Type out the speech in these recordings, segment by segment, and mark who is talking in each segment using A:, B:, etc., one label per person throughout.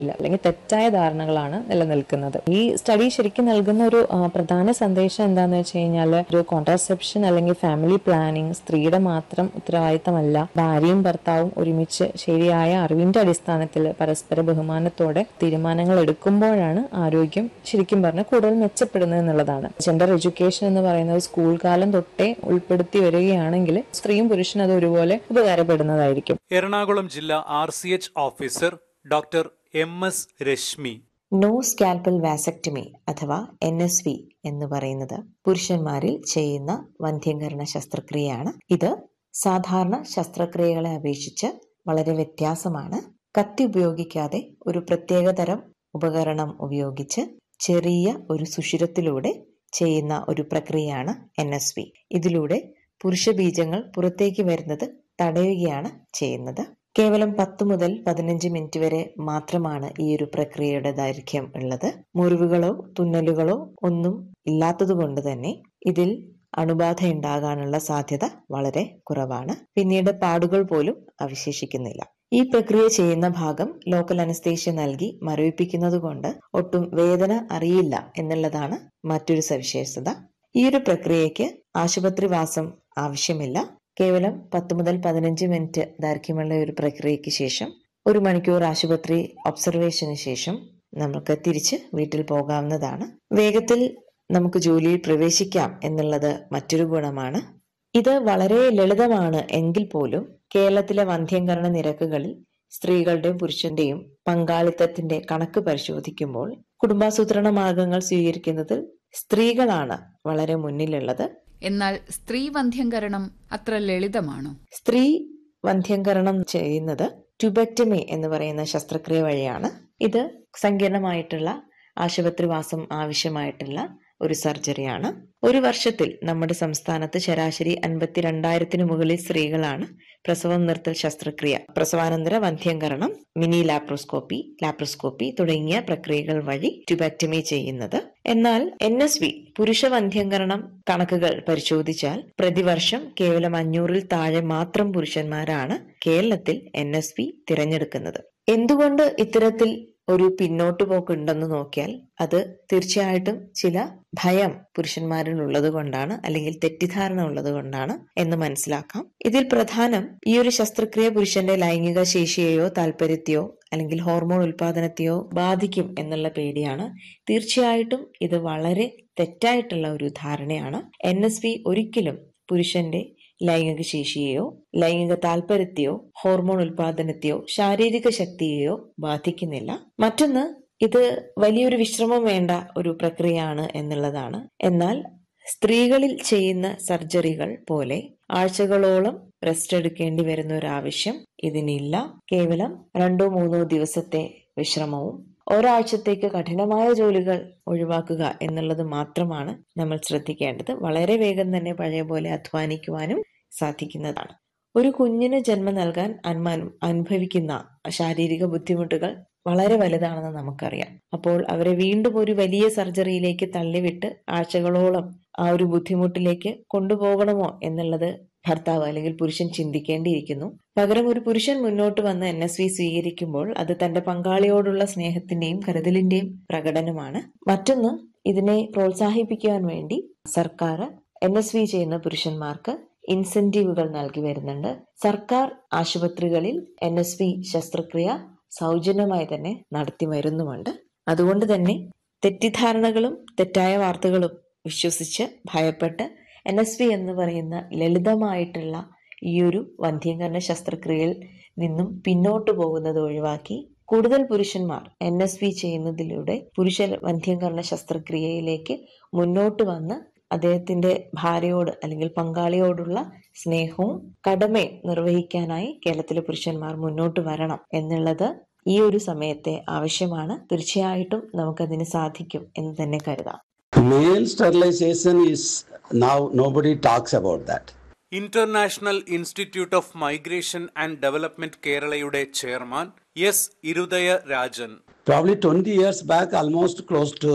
A: ഇല്ല അല്ലെങ്കിൽ തെറ്റായ ധാരണകളാണ് നിലനിൽക്കുന്നത് ഈ സ്റ്റഡി ശരിക്കും നൽകുന്ന ഒരു ആ, പ്രധാന സന്ദേശം എന്താന്ന് വെച്ച് കഴിഞ്ഞാൽ ഒരു കോൺട്രാസെപ്ഷൻ അല്ലെങ്കിൽ ഫാമിലി പ്ലാനിങ് സ്ത്രീയുടെ മാത്രം ഉത്തരവാദിത്തമല്ല ഭാര്യയും ഭർത്താവും ഒരുമിച്ച് ശരിയായ അറിവിന്റെ അടിസ്ഥാനത്തിൽ പരസ്പര ബഹുമാനത്തോടെ തീരുമാനങ്ങൾ എടുക്കുമ്പോഴാണ് ആരോഗ്യം ശരിക്കും പറഞ്ഞാൽ കൂടുതൽ മെച്ചപ്പെടുന്നത് എന്നുള്ളതാണ് ജെൻഡർ എഡ്യൂക്കേഷൻ എന്ന് പറയുന്നത് സ്കൂൾ കാലം തൊട്ടേ ഉൾപ്പെടുത്തി വരികയാണെങ്കിൽ സ്ത്രീയും പുരുഷനും അത് ഒരുപോലെ ഉപകാരപ്പെടുന്നതായിരിക്കും
B: എറണാകുളം ജില്ലാ R C H officer doctor M S Rashmi
C: no scalpel vasectomy അഥവാ എൻ എസ് വി എന്ന് പറയുന്നത് പുരുഷന്മാരിൽ ചെയ്യുന്ന വന്ധ്യംകരണ ശസ്ത്രക്രിയയാണ് ഇത് സാധാരണ ശസ്ത്രക്രിയകളെ അപേക്ഷിച്ച് വളരെ വ്യത്യാസമാണ് കത്തി ഉപയോഗിക്കാതെ ഒരു പ്രത്യേകതരം ഉപകരണം ഉപയോഗിച്ച് ചെറിയ ഒരു സുഷിരത്തിലൂടെ ചെയ്യുന്ന ഒരു പ്രക്രിയയാണ് എൻ എസ് വി ഇതിലൂടെ പുരുഷ ബീജങ്ങൾ പുറത്തേക്ക് വരുന്നത് തടയുകയാണ് ചെയ്യുന്നത് കേവലം പത്ത് മുതൽ പതിനഞ്ച് മിനിറ്റ് വരെ മാത്രമാണ് ഈ ഒരു പ്രക്രിയയുടെ ദൈർഘ്യം ഉള്ളത് മുറിവുകളോ തുന്നലുകളോ ഒന്നും ഇല്ലാത്തതുകൊണ്ട് തന്നെ ഇതിൽ അണുബാധ ഉണ്ടാകാനുള്ള സാധ്യത വളരെ കുറവാണ് പിന്നീട് പാടുകൾ പോലും അവശേഷിക്കുന്നില്ല ഈ പ്രക്രിയ ചെയ്യുന്ന ഭാഗം ലോക്കൽ അനസ്തേഷ്യ നൽകി മരവിപ്പിക്കുന്നത് കൊണ്ട് ഒട്ടും വേദന അറിയില്ല എന്നുള്ളതാണ് മറ്റൊരു സവിശേഷത ഈ ഒരു പ്രക്രിയയ്ക്ക് ആശുപത്രിവാസം ആവശ്യമില്ല കേവലം പത്ത് മുതൽ പതിനഞ്ച് മിനിറ്റ് ദൈർഘ്യമുള്ള ഒരു പ്രക്രിയയ്ക്ക് ശേഷം ഒരു മണിക്കൂർ ആശുപത്രി ഒബ്സർവേഷന് ശേഷം നമുക്ക് തിരിച്ച് വീട്ടിൽ പോകാവുന്നതാണ് വേഗത്തിൽ നമുക്ക് ജോലിയിൽ പ്രവേശിക്കാം എന്നുള്ളത് മറ്റൊരു ഗുണമാണ് ഇത് വളരെ ലളിതമാണ് എങ്കിൽ പോലും കേരളത്തിലെ വന്ധ്യംകരണ നിരക്കുകളിൽ സ്ത്രീകളുടെയും പുരുഷന്റെയും പങ്കാളിത്തത്തിന്റെ കണക്ക് പരിശോധിക്കുമ്പോൾ കുടുംബാസൂത്രണ മാർഗങ്ങൾ സ്വീകരിക്കുന്നതിൽ സ്ത്രീകളാണ് വളരെ മുന്നിലുള്ളത്
D: എന്നാൽ സ്ത്രീ വന്ധ്യംകരണം അത്ര ലളിതമാണോ
C: സ്ത്രീ വന്ധ്യംകരണം ചെയ്യുന്നത് ട്യൂബക്ടമി എന്ന് പറയുന്ന ശസ്ത്രക്രിയ വഴിയാണ് ഇത് സങ്കീർണമായിട്ടുള്ള ആശുപത്രിവാസം ആവശ്യമായിട്ടുള്ള ഒരു സർജറിയാണ് ഒരു വർഷത്തിൽ നമ്മുടെ സംസ്ഥാനത്ത് ശരാശരി അൻപത്തിരണ്ടായിരത്തിന് മുകളിൽ സ്ത്രീകളാണ് പ്രസവം നിർത്തൽ ശസ്ത്രക്രിയ പ്രസവാനന്തര വന്ധ്യംകരണം മിനി ലാപ്രോസ്കോപ്പി ലാപ്രോസ്കോപ്പി തുടങ്ങിയ പ്രക്രിയകൾ വഴി ട്യൂബക്ടമി ചെയ്യുന്നത് എന്നാൽ എൻ എസ് വി പുരുഷ വന്ധ്യംകരണം കണക്കുകൾ പരിശോധിച്ചാൽ പ്രതിവർഷം കേവലം അഞ്ഞൂറിൽ താഴെ മാത്രം പുരുഷന്മാരാണ് കേരളത്തിൽ എൻ എസ് വി തിരഞ്ഞെടുക്കുന്നത് എന്തുകൊണ്ട് ഇത്തരത്തിൽ ഒരു പിന്നോട്ട് പോക്കുണ്ടെന്ന് നോക്കിയാൽ അത് തീർച്ചയായിട്ടും ചില ഭയം പുരുഷന്മാരിൽ ഉള്ളത് കൊണ്ടാണ് അല്ലെങ്കിൽ തെറ്റിദ്ധാരണ ഉള്ളത് കൊണ്ടാണ് എന്ന് മനസ്സിലാക്കാം ഇതിൽ പ്രധാനം ഈ ഒരു ശസ്ത്രക്രിയ പുരുഷന്റെ ലൈംഗിക ശേഷിയെയോ താല്പര്യത്തെയോ അല്ലെങ്കിൽ ഹോർമോൺ ഉൽപാദനത്തെയോ ബാധിക്കും എന്നുള്ള പേടിയാണ് തീർച്ചയായിട്ടും ഇത് വളരെ തെറ്റായിട്ടുള്ള ഒരു ധാരണയാണ് എൻ എസ് വി ഒരിക്കലും പുരുഷന്റെ ലൈംഗിക ശേഷിയെയോ ലൈംഗിക താല്പര്യത്തെയോ ഹോർമോൺ ഉൽപാദനത്തെയോ ശാരീരിക ശക്തിയെയോ ബാധിക്കുന്നില്ല മറ്റൊന്ന് ഇത് വലിയൊരു വിശ്രമം വേണ്ട ഒരു പ്രക്രിയയാണ് എന്നുള്ളതാണ് എന്നാൽ സ്ത്രീകളിൽ ചെയ്യുന്ന സർജറികൾ പോലെ ആഴ്ചകളോളം റെസ്റ്റ് എടുക്കേണ്ടി വരുന്ന ഒരു ആവശ്യം ഇതിനില്ല കേവലം രണ്ടോ മൂന്നോ ദിവസത്തെ വിശ്രമവും ഒരാഴ്ചത്തേക്ക് കഠിനമായ ജോലികൾ ഒഴിവാക്കുക എന്നുള്ളത് മാത്രമാണ് നമ്മൾ ശ്രദ്ധിക്കേണ്ടത് വളരെ വേഗം തന്നെ പഴയ പോലെ അധ്വാനിക്കുവാനും സാധിക്കുന്നതാണ് ഒരു കുഞ്ഞിന് ജന്മം നൽകാൻ അനുമാനം അനുഭവിക്കുന്ന ശാരീരിക ബുദ്ധിമുട്ടുകൾ വളരെ വലുതാണെന്ന് നമുക്കറിയാം അപ്പോൾ അവരെ വീണ്ടും ഒരു വലിയ സർജറിയിലേക്ക് തള്ളിവിട്ട് ആഴ്ചകളോളം ആ ഒരു ബുദ്ധിമുട്ടിലേക്ക് കൊണ്ടുപോകണമോ എന്നുള്ളത് ഭർത്താവ് അല്ലെങ്കിൽ പുരുഷൻ ചിന്തിക്കേണ്ടിയിരിക്കുന്നു പകരം ഒരു പുരുഷൻ മുന്നോട്ട് വന്ന് എൻ എസ് വി സ്വീകരിക്കുമ്പോൾ അത് തന്റെ പങ്കാളിയോടുള്ള സ്നേഹത്തിന്റെയും കരുതലിന്റെയും പ്രകടനമാണ് മറ്റൊന്ന് ഇതിനെ പ്രോത്സാഹിപ്പിക്കുവാൻ വേണ്ടി സർക്കാർ എൻ എസ് വി ചെയ്യുന്ന പുരുഷന്മാർക്ക് ഇൻസെന്റീവുകൾ നൽകി വരുന്നുണ്ട് സർക്കാർ ആശുപത്രികളിൽ എൻ എസ് വി ശസ്ത്രക്രിയ സൗജന്യമായി തന്നെ നടത്തി വരുന്നുമുണ്ട് അതുകൊണ്ട് തന്നെ തെറ്റിദ്ധാരണകളും തെറ്റായ വാർത്തകളും വിശ്വസിച്ച് ഭയപ്പെട്ട് എൻ എസ് വി എന്ന് പറയുന്ന ലളിതമായിട്ടുള്ള ഈ ഒരു വന്ധ്യീകരണ ശസ്ത്രക്രിയയിൽ നിന്നും പിന്നോട്ട് പോകുന്നത് ഒഴിവാക്കി കൂടുതൽ പുരുഷന്മാർ എൻ എസ് വി ചെയ്യുന്നതിലൂടെ പുരുഷ വന്ധ്യീകരണ ശസ്ത്രക്രിയയിലേക്ക് മുന്നോട്ട് വന്ന് അദ്ദേഹത്തിന്റെ ഭാര്യയോട് അല്ലെങ്കിൽ പങ്കാളിയോടുള്ള സ്നേഹവും കടമയും നിർവഹിക്കാനായി കേരളത്തിലെ പുരുഷന്മാർ മുന്നോട്ട് വരണം എന്നുള്ളത് ഈ ഒരു സമയത്തെ ആവശ്യമാണ് തീർച്ചയായിട്ടും നമുക്കതിന് സാധിക്കും എന്ന് തന്നെ കരുതാം
E: Male sterilization is now nobody talks about that.
B: International institute of migration and development കേരളയുടെ chairman S Irudaya Rajan
E: Probably 20 years back, almost close to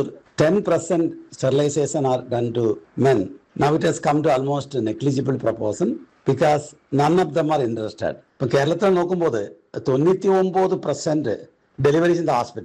E: 10% sterilization are done to men. Now it has come to almost a negligible proportion because none of them are interested. ഇപ്പൊ കേരളത്തിൽ നോക്കുമ്പോൾ തൊണ്ണൂറ്റി ഒമ്പത് percent deliveries in the hospital.